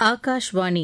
ஆகாஷ்வாணி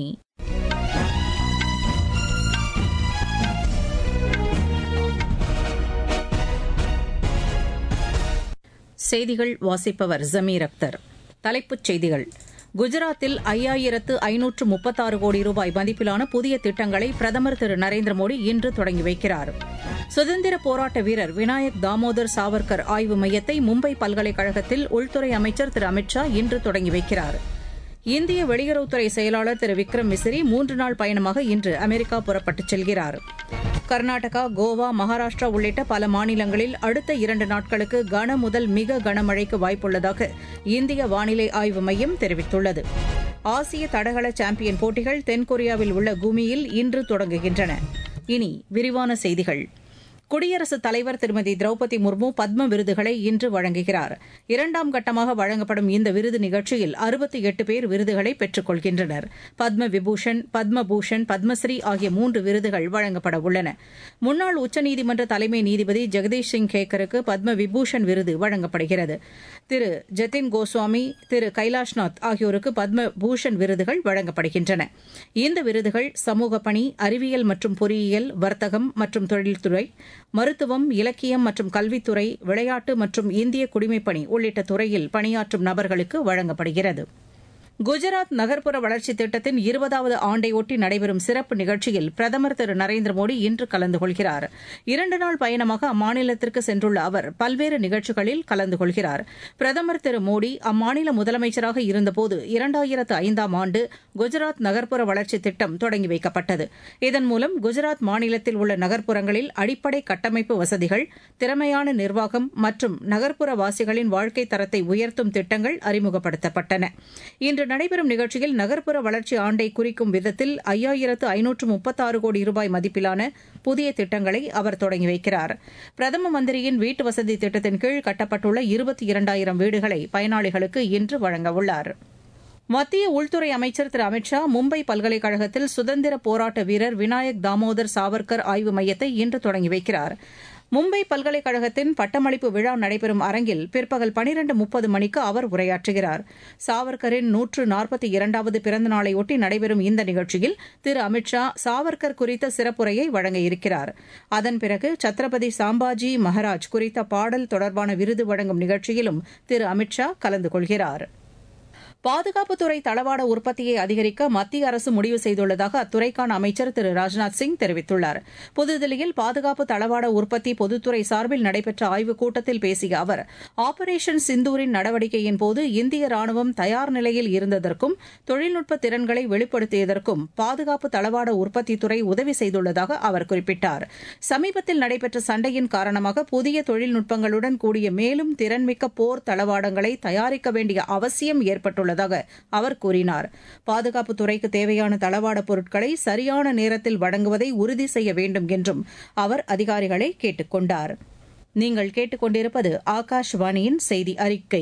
செய்திகள் வாசிப்பவர் ஜமீர் அக்தர் தலைப்புச் செய்திகள் குஜராத்தில் ஐயாயிரத்து ஐநூற்று முப்பத்தாறு கோடி ரூபாய் மதிப்பிலான புதிய திட்டங்களை பிரதமர் திரு நரேந்திர மோடி இன்று தொடங்கி வைக்கிறார் சுதந்திர போராட்ட வீரர் வினாயக் தாமோதர் சாவர்கர் ஆய்வு மையத்தை மும்பை பல்கலைக்கழகத்தில் உள்துறை அமைச்சர் திரு அமித் ஷா இன்று தொடங்கி வைக்கிறார் இந்திய வெளியுறவுத்துறை செயலாளர் திரு விக்ரம் மிஸ்ரி மூன்று நாள் பயணமாக இன்று அமெரிக்கா புறப்பட்டுச் செல்கிறார் கர்நாடகா கோவா மகாராஷ்டிரா உள்ளிட்ட பல மாநிலங்களில் அடுத்த இரண்டு நாட்களுக்கு கன முதல் மிக கனமழைக்கு வாய்ப்புள்ளதாக இந்திய வானிலை ஆய்வு மையம் தெரிவித்துள்ளது ஆசிய தடகள சாம்பியன் போட்டிகள் தென்கொரியாவில் உள்ள குமியில் இன்று தொடங்குகின்றன இனி விரிவான செய்திகள் குடியரசுத் தலைவர் திருமதி திரௌபதி முர்மு பத்ம விருதுகளை இன்று வழங்குகிறார் இரண்டாம் கட்டமாக வழங்கப்படும் இந்த விருது நிகழ்ச்சியில் அறுபத்தி எட்டு பேர் விருதுகளை பெற்றுக் கொள்கின்றனர் பத்ம விபூஷன் பத்ம பூஷன் பத்மஸ்ரீ ஆகிய மூன்று விருதுகள் வழங்கப்பட உள்ளன முன்னாள் உச்சநீதிமன்ற தலைமை நீதிபதி ஜெகதீஷ் சிங் கேக்கருக்கு பத்ம விபூஷன் விருது வழங்கப்படுகிறது திரு ஜதின் கோஸ்வாமி திரு கைலாஷ்நாத் ஆகியோருக்கு பத்ம பூஷன் விருதுகள் வழங்கப்படுகின்றன இந்த விருதுகள் சமூக பணி அறிவியல் மற்றும் பொறியியல் வர்த்தகம் மற்றும் தொழில்துறை மருத்துவம் இலக்கியம் மற்றும் கல்வித்துறை விளையாட்டு மற்றும் இந்திய குடிமைப்பணி உள்ளிட்ட துறையில் பணியாற்றும் நபர்களுக்கு வழங்கப்படுகிறது குஜராத் நகர்ப்புற வளர்ச்சித் திட்டத்தின் இருபதாவது ஆண்டையொட்டி நடைபெறும் சிறப்பு நிகழ்ச்சியில் பிரதமர் திரு நரேந்திர மோடி இன்று கலந்து கொள்கிறார் இரண்டு நாள் பயணமாக அம்மாநிலத்திற்கு சென்றுள்ள அவர் பல்வேறு நிகழ்ச்சிகளில் கலந்து கொள்கிறார் பிரதமர் திரு மோடி அம்மாநில முதலமைச்சராக இருந்தபோது இரண்டாயிரத்து ஐந்தாம் ஆண்டு குஜராத் நகர்ப்புற வளர்ச்சித் திட்டம் தொடங்கி வைக்கப்பட்டது இதன் மூலம் குஜராத் மாநிலத்தில் உள்ள நகர்ப்புறங்களில் அடிப்படை கட்டமைப்பு வசதிகள் திறமையான நிர்வாகம் மற்றும் நகர்ப்புற வாசிகளின் வாழ்க்கை தரத்தை உயர்த்தும் திட்டங்கள் அறிமுகப்படுத்தப்பட்டன இன்று நடைபெறும் நிகழ்ச்சியில் நகர்ப்புற வளர்ச்சி ஆண்டை குறிக்கும் விதத்தில் ஐயாயிரத்து ஐநூற்று முப்பத்தாறு கோடி ரூபாய் மதிப்பிலான புதிய திட்டங்களை அவர் தொடங்கி வைக்கிறார் பிரதம மந்திரியின் வீட்டு வசதி திட்டத்தின் கீழ் கட்டப்பட்டுள்ள இருபத்தி இரண்டாயிரம் வீடுகளை பயனாளிகளுக்கு இன்று வழங்கவுள்ளார் மத்திய உள்துறை அமைச்சர் திரு அமித் ஷா மும்பை பல்கலைக்கழகத்தில் சுதந்திர போராட்ட வீரர் வினாயக் தாமோதர் சாவர்கர் ஆய்வு மையத்தை இன்று தொடங்கி வைக்கிறார் மும்பை பல்கலைக்கழகத்தின் பட்டமளிப்பு விழா நடைபெறும் அரங்கில் பிற்பகல் பனிரண்டு முப்பது மணிக்கு அவர் உரையாற்றுகிறார் சாவர்கரின் நூற்று நாற்பத்தி இரண்டாவது பிறந்த நாளையொட்டி நடைபெறும் இந்த நிகழ்ச்சியில் திரு அமித் ஷா சாவர்கர் குறித்த சிறப்புரையை வழங்க இருக்கிறார் அதன் பிறகு சத்ரபதி சாம்பாஜி மகாராஜ் குறித்த பாடல் தொடர்பான விருது வழங்கும் நிகழ்ச்சியிலும் திரு அமித் ஷா கலந்து கொள்கிறார் பாதுகாப்புத்துறை தளவாட உற்பத்தியை அதிகரிக்க மத்திய அரசு முடிவு செய்துள்ளதாக அத்துறைக்கான அமைச்சர் திரு ராஜ்நாத் சிங் தெரிவித்துள்ளார் புதுதில்லியில் பாதுகாப்பு தளவாட உற்பத்தி பொதுத்துறை சார்பில் நடைபெற்ற ஆய்வுக் கூட்டத்தில் பேசிய அவர் ஆபரேஷன் சிந்தூரின் நடவடிக்கையின் போது இந்திய ராணுவம் தயார் நிலையில் இருந்ததற்கும் தொழில்நுட்ப திறன்களை வெளிப்படுத்தியதற்கும் பாதுகாப்பு தளவாட உற்பத்தித்துறை உதவி செய்துள்ளதாக அவர் குறிப்பிட்டார் சமீபத்தில் நடைபெற்ற சண்டையின் காரணமாக புதிய தொழில்நுட்பங்களுடன் கூடிய மேலும் திறன்மிக்க போர் தளவாடங்களை தயாரிக்க வேண்டிய அவசியம் ஏற்பட்டுள்ளது உள்ளதாக அவர் கூறினார் பாதுகாப்புத் துறைக்கு தேவையான தளவாட பொருட்களை சரியான நேரத்தில் வழங்குவதை உறுதி செய்ய வேண்டும் என்றும் அவர் அதிகாரிகளை கேட்டுக் கொண்டார் நீங்கள் கேட்டுக்கொண்டிருப்பது ஆகாஷ்வாணியின் செய்தி அறிக்கை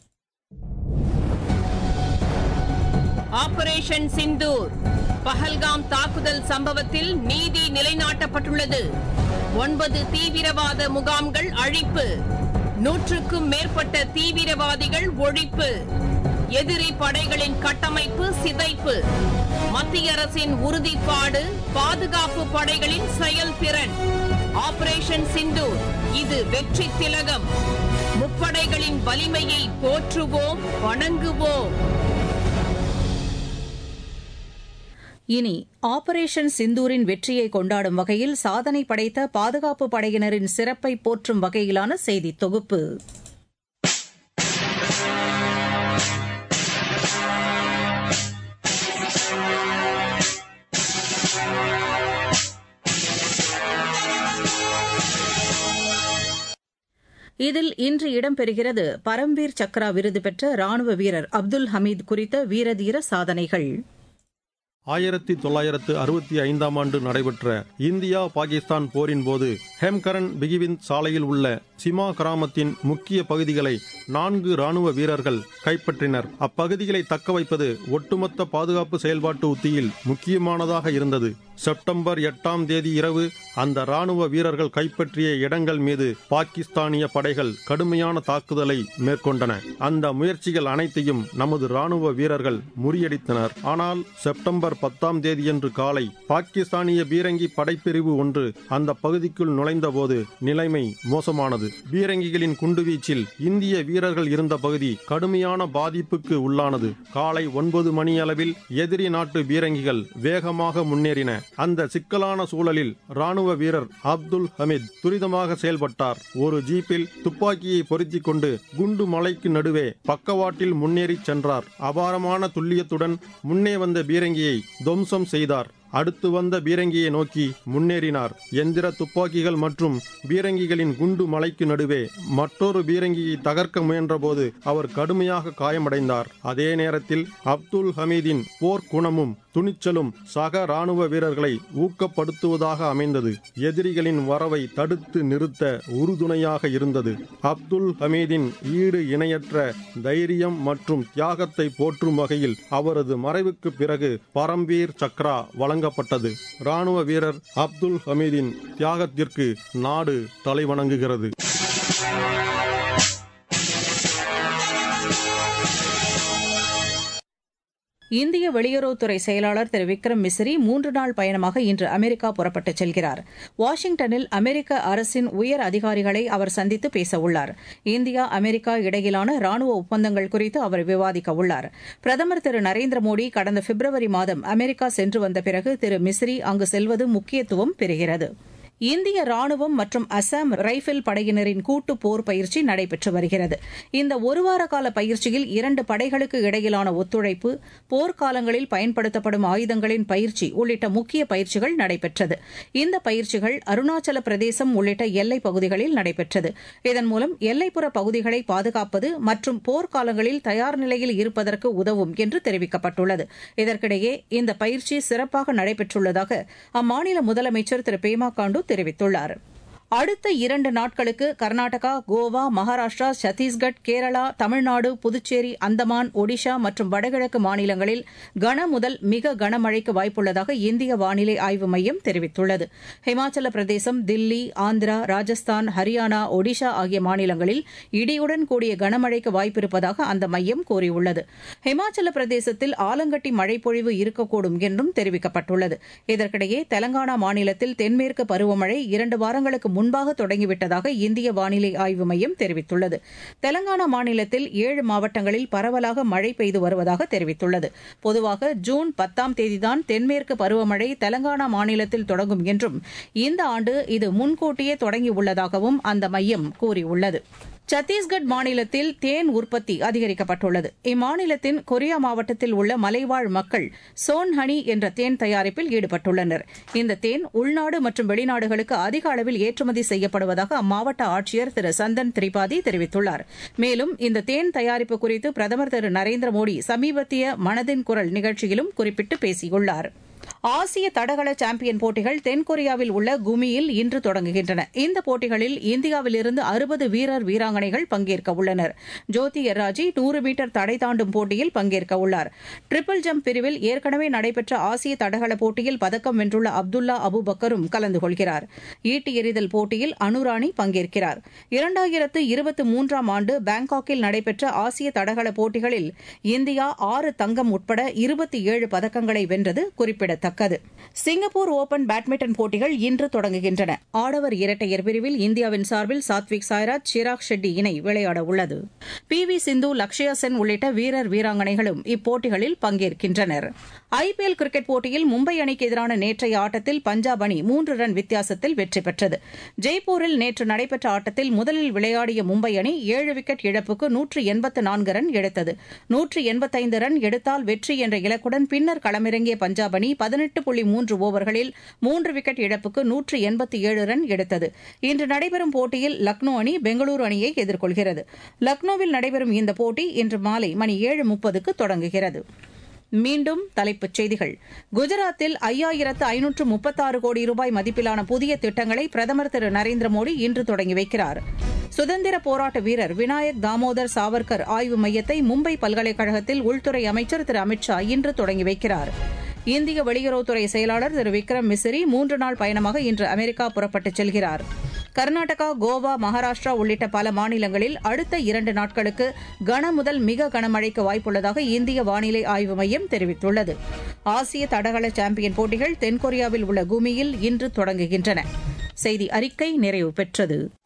ஆபரேஷன் சிந்தூர் பஹல்காம் தாக்குதல் சம்பவத்தில் நீதி நிலைநாட்டப்பட்டுள்ளது ஒன்பது தீவிரவாத முகாம்கள் அழிப்பு நூற்றுக்கும் மேற்பட்ட தீவிரவாதிகள் ஒழிப்பு எதிரி படைகளின் கட்டமைப்பு சிதைப்பு மத்திய அரசின் உறுதிப்பாடு பாதுகாப்பு படைகளின் செயல்திறன் ஆபரேஷன் சிந்தூர் இது வெற்றி திலகம் முப்படைகளின் வலிமையை போற்றுவோம் வணங்குவோம் இனி ஆபரேஷன் சிந்தூரின் வெற்றியை கொண்டாடும் வகையில் சாதனை படைத்த பாதுகாப்பு படையினரின் சிறப்பை போற்றும் வகையிலான செய்தி தொகுப்பு இதில் இன்று இடம்பெறுகிறது பரம்வீர் சக்ரா விருது பெற்ற ராணுவ வீரர் அப்துல் ஹமீத் குறித்த வீரதீர சாதனைகள் ஆயிரத்தி தொள்ளாயிரத்து அறுபத்தி ஐந்தாம் ஆண்டு நடைபெற்ற இந்தியா பாகிஸ்தான் போரின் போது ஹேம்கரன் பிகிவிந்த் சாலையில் உள்ள சிமா கிராமத்தின் முக்கிய பகுதிகளை நான்கு ராணுவ வீரர்கள் கைப்பற்றினர் அப்பகுதிகளை தக்க வைப்பது ஒட்டுமொத்த பாதுகாப்பு செயல்பாட்டு உத்தியில் முக்கியமானதாக இருந்தது செப்டம்பர் எட்டாம் தேதி இரவு அந்த ராணுவ வீரர்கள் கைப்பற்றிய இடங்கள் மீது பாகிஸ்தானிய படைகள் கடுமையான தாக்குதலை மேற்கொண்டன அந்த முயற்சிகள் அனைத்தையும் நமது ராணுவ வீரர்கள் முறியடித்தனர் ஆனால் செப்டம்பர் பத்தாம் தேதியன்று காலை பாகிஸ்தானிய பீரங்கி படைப்பிரிவு ஒன்று அந்த பகுதிக்குள் நுழைந்தபோது நிலைமை மோசமானது பீரங்கிகளின் குண்டுவீச்சில் இந்திய வீரர்கள் இருந்த பகுதி கடுமையான பாதிப்புக்கு உள்ளானது காலை ஒன்பது மணி அளவில் எதிரி நாட்டு பீரங்கிகள் வேகமாக முன்னேறின அந்த சிக்கலான சூழலில் ராணுவ வீரர் அப்துல் ஹமீத் துரிதமாக செயல்பட்டார் ஒரு ஜீப்பில் துப்பாக்கியை பொருத்திக் கொண்டு குண்டு மலைக்கு நடுவே பக்கவாட்டில் முன்னேறி சென்றார் அபாரமான துல்லியத்துடன் முன்னே வந்த பீரங்கியை துவம்சம் செய்தார் அடுத்து வந்த பீரங்கியை நோக்கி முன்னேறினார் எந்திர துப்பாக்கிகள் மற்றும் பீரங்கிகளின் குண்டு மலைக்கு நடுவே மற்றொரு பீரங்கியை தகர்க்க முயன்றபோது அவர் கடுமையாக காயமடைந்தார் அதே நேரத்தில் அப்துல் ஹமீதின் போர் குணமும் துணிச்சலும் சக ராணுவ வீரர்களை ஊக்கப்படுத்துவதாக அமைந்தது எதிரிகளின் வரவை தடுத்து நிறுத்த உறுதுணையாக இருந்தது அப்துல் ஹமீதின் ஈடு இணையற்ற தைரியம் மற்றும் தியாகத்தை போற்றும் வகையில் அவரது மறைவுக்கு பிறகு பரம்பீர் சக்ரா வழங்கப்பட்டது ராணுவ வீரர் அப்துல் ஹமீதின் தியாகத்திற்கு நாடு தலைவணங்குகிறது இந்திய வெளியுறவுத்துறை செயலாளர் திரு விக்ரம் மிஸ்ரி மூன்று நாள் பயணமாக இன்று அமெரிக்கா புறப்பட்டுச் செல்கிறார் வாஷிங்டனில் அமெரிக்க அரசின் உயர் அதிகாரிகளை அவர் சந்தித்து பேசவுள்ளார் இந்தியா அமெரிக்கா இடையிலான ராணுவ ஒப்பந்தங்கள் குறித்து அவர் விவாதிக்க உள்ளார் பிரதமர் திரு நரேந்திர மோடி கடந்த பிப்ரவரி மாதம் அமெரிக்கா சென்று வந்த பிறகு திரு மிஸ்ரி அங்கு செல்வது முக்கியத்துவம் பெறுகிறது இந்திய ராணுவம் மற்றும் அசாம் ரைபிள் படையினரின் கூட்டு போர் பயிற்சி நடைபெற்று வருகிறது இந்த ஒருவார கால பயிற்சியில் இரண்டு படைகளுக்கு இடையிலான ஒத்துழைப்பு போர்க்காலங்களில் பயன்படுத்தப்படும் ஆயுதங்களின் பயிற்சி உள்ளிட்ட முக்கிய பயிற்சிகள் நடைபெற்றது இந்த பயிற்சிகள் அருணாச்சல பிரதேசம் உள்ளிட்ட எல்லைப் பகுதிகளில் நடைபெற்றது இதன் மூலம் எல்லைப்புற பகுதிகளை பாதுகாப்பது மற்றும் போர்க்காலங்களில் தயார் நிலையில் இருப்பதற்கு உதவும் என்று தெரிவிக்கப்பட்டுள்ளது இதற்கிடையே இந்த பயிற்சி சிறப்பாக நடைபெற்றுள்ளதாக அம்மாநில முதலமைச்சர் திரு பேமா காண்டு தெரிவித்துள்ளார் அடுத்த இரண்டு நாட்களுக்கு கர்நாடகா கோவா மகாராஷ்டிரா சத்தீஸ்கட் கேரளா தமிழ்நாடு புதுச்சேரி அந்தமான் ஒடிஷா மற்றும் வடகிழக்கு மாநிலங்களில் கன முதல் மிக கனமழைக்கு வாய்ப்புள்ளதாக இந்திய வானிலை ஆய்வு மையம் தெரிவித்துள்ளது ஹிமாச்சல பிரதேசம் தில்லி ஆந்திரா ராஜஸ்தான் ஹரியானா ஒடிஷா ஆகிய மாநிலங்களில் இடியுடன் கூடிய கனமழைக்கு வாய்ப்பிருப்பதாக அந்த மையம் கூறியுள்ளது ஹிமாச்சல பிரதேசத்தில் ஆலங்கட்டி மழைப்பொழிவு இருக்கக்கூடும் என்றும் தெரிவிக்கப்பட்டுள்ளது இதற்கிடையே தெலங்கானா மாநிலத்தில் தென்மேற்கு பருவமழை இரண்டு வாரங்களுக்கு முன்பாக தொடங்கிவிட்டதாக இந்திய வானிலை ஆய்வு மையம் தெரிவித்துள்ளது தெலங்கானா மாநிலத்தில் ஏழு மாவட்டங்களில் பரவலாக மழை பெய்து வருவதாக தெரிவித்துள்ளது பொதுவாக ஜூன் பத்தாம் தேதிதான் தென்மேற்கு பருவமழை தெலங்கானா மாநிலத்தில் தொடங்கும் என்றும் இந்த ஆண்டு இது முன்கூட்டியே தொடங்கியுள்ளதாகவும் அந்த மையம் கூறியுள்ளது சத்தீஸ்கட் மாநிலத்தில் தேன் உற்பத்தி அதிகரிக்கப்பட்டுள்ளது இம்மாநிலத்தின் கொரியா மாவட்டத்தில் உள்ள மலைவாழ் மக்கள் சோன் ஹனி என்ற தேன் தயாரிப்பில் ஈடுபட்டுள்ளனர் இந்த தேன் உள்நாடு மற்றும் வெளிநாடுகளுக்கு அதிக அளவில் ஏற்றுமதி செய்யப்படுவதாக அம்மாவட்ட ஆட்சியர் திரு சந்தன் திரிபாதி தெரிவித்துள்ளார் மேலும் இந்த தேன் தயாரிப்பு குறித்து பிரதமர் திரு நரேந்திர மோடி சமீபத்திய மனதின் குரல் நிகழ்ச்சியிலும் குறிப்பிட்டு பேசியுள்ளார் ஆசிய தடகள சாம்பியன் போட்டிகள் தென்கொரியாவில் உள்ள குமியில் இன்று தொடங்குகின்றன இந்த போட்டிகளில் இந்தியாவிலிருந்து அறுபது வீரர் வீராங்கனைகள் பங்கேற்க உள்ளனர் ஜோதி எர்ராஜி நூறு மீட்டர் தடை தாண்டும் போட்டியில் பங்கேற்க உள்ளார் ட்ரிபிள் ஜம்ப் பிரிவில் ஏற்கனவே நடைபெற்ற ஆசிய தடகள போட்டியில் பதக்கம் வென்றுள்ள அப்துல்லா அபுபக்கரும் கலந்து கொள்கிறார் ஈட்டி எறிதல் போட்டியில் அனுராணி பங்கேற்கிறார் இரண்டாயிரத்து இருபத்தி மூன்றாம் ஆண்டு பாங்காக்கில் நடைபெற்ற ஆசிய தடகள போட்டிகளில் இந்தியா ஆறு தங்கம் உட்பட இருபத்தி ஏழு பதக்கங்களை வென்றது குறிப்பிடத்தக்கது சிங்கப்பூர் ஓபன் பேட்மிண்டன் போட்டிகள் இன்று தொடங்குகின்றன ஆடவர் இரட்டையர் பிரிவில் இந்தியாவின் சார்பில் சாத்விக் சாய்ராஜ் சிராக் ஷெட்டி இணை விளையாட உள்ளது பி வி சிந்து லக்ஷயா சென் உள்ளிட்ட வீரர் வீராங்கனைகளும் இப்போட்டிகளில் பங்கேற்கின்றனர் ஐபிஎல் கிரிக்கெட் போட்டியில் மும்பை அணிக்கு எதிரான நேற்றைய ஆட்டத்தில் பஞ்சாப் அணி மூன்று ரன் வித்தியாசத்தில் வெற்றி பெற்றது ஜெய்ப்பூரில் நேற்று நடைபெற்ற ஆட்டத்தில் முதலில் விளையாடிய மும்பை அணி ஏழு விக்கெட் இழப்புக்கு நூற்று எண்பத்து நான்கு ரன் எடுத்தது நூற்று எண்பத்தைந்து ரன் எடுத்தால் வெற்றி என்ற இலக்குடன் பின்னர் களமிறங்கிய பஞ்சாப் அணி பதினெட்டு புள்ளி மூன்று ஓவர்களில் மூன்று விக்கெட் இழப்புக்கு நூற்று எண்பத்தி ஏழு ரன் எடுத்தது இன்று நடைபெறும் போட்டியில் லக்னோ அணி பெங்களூரு அணியை எதிர்கொள்கிறது லக்னோவில் நடைபெறும் இந்த போட்டி இன்று மாலை மணி ஏழு முப்பதுக்கு தொடங்குகிறது மீண்டும் தலைப்புச் செய்திகள் குஜராத்தில் ஐயாயிரத்து ஐநூற்று முப்பத்தாறு கோடி ரூபாய் மதிப்பிலான புதிய திட்டங்களை பிரதமர் திரு நரேந்திர மோடி இன்று தொடங்கி வைக்கிறார் சுதந்திர போராட்ட வீரர் வினாயக் தாமோதர் சாவர்கர் ஆய்வு மையத்தை மும்பை பல்கலைக்கழகத்தில் உள்துறை அமைச்சர் திரு அமித் ஷா இன்று தொடங்கி வைக்கிறார் இந்திய வெளியுறவுத்துறை செயலாளர் திரு விக்ரம் மிஸ்ரி மூன்று நாள் பயணமாக இன்று அமெரிக்கா புறப்பட்டுச் செல்கிறார் கர்நாடகா கோவா மகாராஷ்டிரா உள்ளிட்ட பல மாநிலங்களில் அடுத்த இரண்டு நாட்களுக்கு கன முதல் மிக கனமழைக்கு வாய்ப்புள்ளதாக இந்திய வானிலை ஆய்வு மையம் தெரிவித்துள்ளது ஆசிய தடகள சாம்பியன் போட்டிகள் தென்கொரியாவில் உள்ள குமியில் இன்று தொடங்குகின்றன செய்தி அறிக்கை நிறைவு பெற்றது